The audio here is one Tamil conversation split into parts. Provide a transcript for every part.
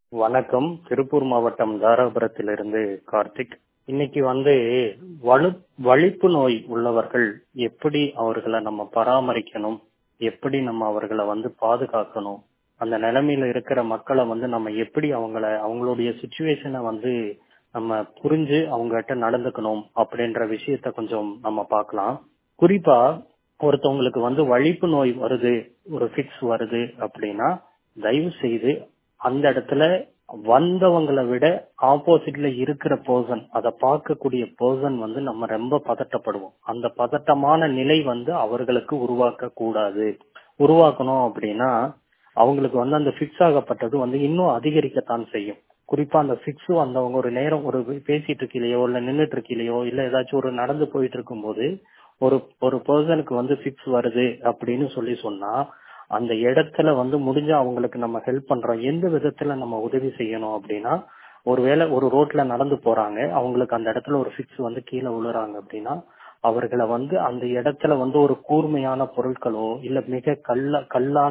வணக்கம் திருப்பூர் மாவட்டம் தாராபுரத்திலிருந்து கார்த்திக் இன்னைக்கு வந்து வலு வலிப்பு நோய் உள்ளவர்கள் எப்படி அவர்களை நம்ம பராமரிக்கணும் எப்படி நம்ம அவர்களை வந்து பாதுகாக்கணும் அந்த நிலைமையில இருக்கிற மக்களை வந்து நம்ம எப்படி அவங்கள அவங்களுடைய சுச்சுவேஷனை வந்து நம்ம புரிஞ்சு அவங்ககிட்ட நடந்துக்கணும் அப்படின்ற விஷயத்த கொஞ்சம் நம்ம பார்க்கலாம் குறிப்பா ஒருத்தவங்களுக்கு வந்து வலிப்பு நோய் வருது ஒரு ஃபிக்ஸ் வருது அப்படின்னா தயவு செய்து அந்த இடத்துல வந்தவங்களை விட ஆப்போசிட்ல இருக்கிற பர்சன் அதை பார்க்கக்கூடிய பர்சன் வந்து நம்ம ரொம்ப பதட்டப்படுவோம் அந்த பதட்டமான நிலை வந்து அவர்களுக்கு உருவாக்க கூடாது உருவாக்கணும் அப்படின்னா அவங்களுக்கு வந்து அந்த ஃபிக்ஸ் ஆகப்பட்டது வந்து இன்னும் அதிகரிக்கத்தான் செய்யும் குறிப்பா அந்த ஃபிக்ஸ் வந்தவங்க ஒரு நேரம் ஒரு பேசிட்டு இருக்கையிலையோ இல்ல நின்றுட்டு இருக்கையிலையோ இல்ல ஏதாச்சும் ஒரு நடந்து போயிட்டு இருக்கும்போது ஒரு ஒரு பர்சனுக்கு வந்து ஃபிக்ஸ் வருது அப்படின்னு சொல்லி சொன்னா அந்த இடத்துல வந்து முடிஞ்ச அவங்களுக்கு நம்ம ஹெல்ப் பண்றோம் எந்த விதத்துல நம்ம உதவி செய்யணும் அப்படின்னா ஒருவேளை ஒரு ரோட்ல நடந்து போறாங்க அவங்களுக்கு அந்த இடத்துல ஒரு ஃபிக்ஸ் வந்து கீழே விழுறாங்க அப்படின்னா அவர்களை வந்து அந்த இடத்துல வந்து ஒரு கூர்மையான பொருட்களோ இல்ல மிக கல்ல கல்லான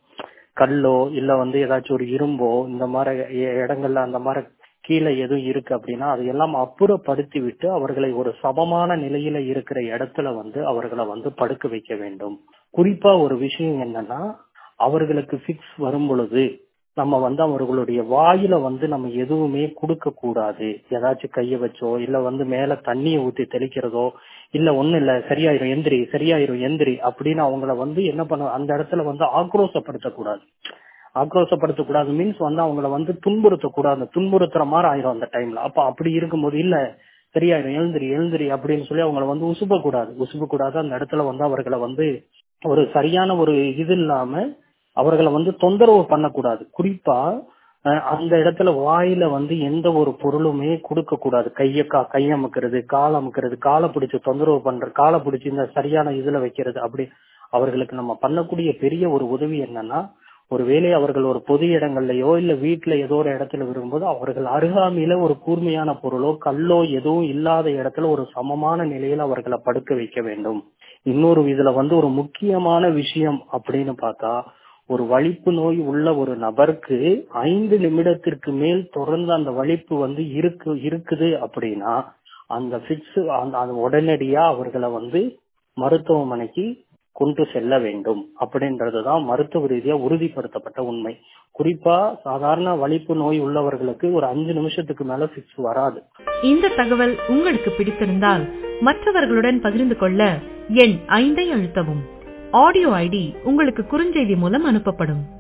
கல்லோ இல்ல வந்து ஏதாச்சும் ஒரு இரும்போ இந்த மாதிரி இடங்கள்ல அந்த மாதிரி கீழே எதுவும் இருக்கு அப்படின்னா அதையெல்லாம் அப்புறப்படுத்தி விட்டு அவர்களை ஒரு சமமான நிலையில இருக்கிற இடத்துல வந்து அவர்களை வந்து படுக்க வைக்க வேண்டும் குறிப்பா ஒரு விஷயம் என்னன்னா அவர்களுக்கு ஃபிக்ஸ் வரும் பொழுது நம்ம வந்து அவர்களுடைய வாயில வந்து நம்ம எதுவுமே கொடுக்க கூடாது ஏதாச்சும் கைய வச்சோ இல்ல வந்து மேல தண்ணியை ஊத்தி தெளிக்கிறதோ இல்ல ஒண்ணு இல்ல சரியாயிரும் எந்திரி சரியாயிரும் எந்திரி அப்படின்னு அவங்கள வந்து என்ன பண்ண அந்த இடத்துல வந்து ஆக்ரோசப்படுத்தக்கூடாது ஆக்ரோசப்படுத்தக்கூடாது மீன்ஸ் வந்து அவங்கள வந்து துன்புறுத்தக்கூடாது துன்புறுத்துற மாதிரி ஆயிரும் அந்த டைம்ல அப்ப அப்படி இருக்கும்போது இல்ல சரியாயிரும் எழுந்திரி எழுந்திரி அப்படின்னு சொல்லி அவங்கள வந்து உசுப்ப கூடாது உசுப்ப கூடாது அந்த இடத்துல வந்து அவர்களை வந்து ஒரு சரியான ஒரு இது இல்லாம அவர்களை வந்து தொந்தரவு பண்ணக்கூடாது குறிப்பா அந்த இடத்துல வாயில வந்து எந்த ஒரு பொருளுமே கொடுக்க கூடாது கைய கா கையமுக்கிறது கால் அமுக்கிறது காலை பிடிச்சு தொந்தரவு பண்ற காலை பிடிச்சி இந்த சரியான இதுல வைக்கிறது அப்படி அவர்களுக்கு நம்ம பண்ணக்கூடிய பெரிய ஒரு உதவி என்னன்னா ஒருவேளை அவர்கள் ஒரு பொது இடங்கள்லயோ இல்ல வீட்டுல ஏதோ ஒரு இடத்துல விரும்பும்போது அவர்கள் அருகாமையில ஒரு கூர்மையான பொருளோ கல்லோ எதுவும் இல்லாத இடத்துல ஒரு சமமான நிலையில அவர்களை படுக்க வைக்க வேண்டும் இன்னொரு இதுல வந்து ஒரு முக்கியமான விஷயம் அப்படின்னு பார்த்தா ஒரு வலிப்பு நோய் உள்ள ஒரு நபருக்கு ஐந்து நிமிடத்திற்கு மேல் தொடர்ந்து அந்த வலிப்பு வந்து இருக்கு இருக்குது அப்படின்னா அந்த பிக்ஸ் அந்த உடனடியா அவர்களை வந்து மருத்துவமனைக்கு கொண்டு செல்ல வேண்டும் அப்படின்றதுதான் மருத்துவ ரீதியா உறுதிப்படுத்தப்பட்ட உண்மை குறிப்பா சாதாரண வலிப்பு நோய் உள்ளவர்களுக்கு ஒரு அஞ்சு நிமிஷத்துக்கு மேல பிக்ஸ் வராது இந்த தகவல் உங்களுக்கு பிடித்திருந்தால் மற்றவர்களுடன் பகிர்ந்து கொள்ள எண் ஐந்தை அழுத்தவும் ஆடியோ ஐடி உங்களுக்கு குறுஞ்செய்தி மூலம் அனுப்பப்படும்